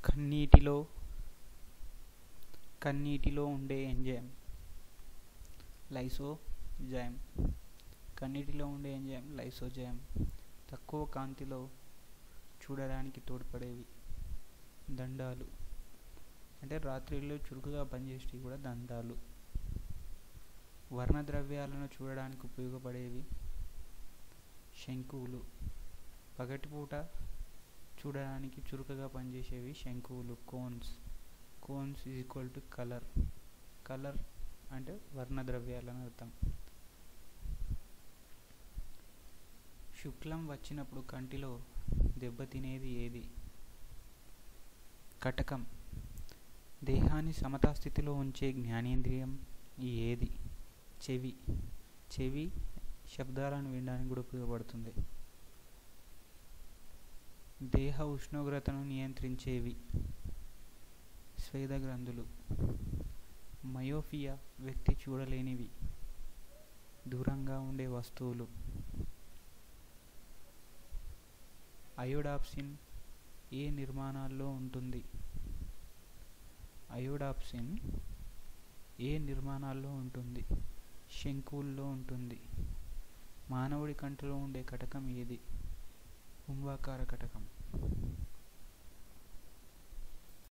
కన్నీటిలో కన్నీటిలో ఉండే enzyme lysozyme కన్నీటిలో ఉండే enzyme lysozyme తక్కువ కాంతిలో చూడడానికి తోడ్పడేవి దండాలు అంటే రాత్రిళ్ళు చురుకుగా పనిచేసేవి కూడా దండాలు వర్ణద్రవ్యాలను చూడడానికి ఉపయోగపడేవి శంకువులు పగటిపూట చూడడానికి చురుకుగా పనిచేసేవి శంకువులు cones cones is equal to colour colour అంటే వర్ణద్రవ్యాలని అర్థం శుక్లం వచ్చినప్పుడు కంటిలో దెబ్బతినేది ఏది కటకం దేహాన్ని సమతాస్థితిలో ఉంచే జ్ఞానేంద్రియం ఈ ఏది చెవి చెవి శబ్దాలను వినడానికి కూడా ఉపయోగపడుతుంది దేహ ఉష్ణోగ్రతను నియంత్రించేవి స్వేద గ్రంథులు మయోఫియా వ్యక్తి చూడలేనివి దూరంగా ఉండే వస్తువులు అయోడాప్సిన్ ఏ నిర్మాణాల్లో ఉంటుంది అయోడాప్సిన్ ఏ నిర్మాణాల్లో ఉంటుంది శంకువుల్లో ఉంటుంది మానవుడి కంటిలో ఉండే కటకం ఏది కుంభాకార కటకం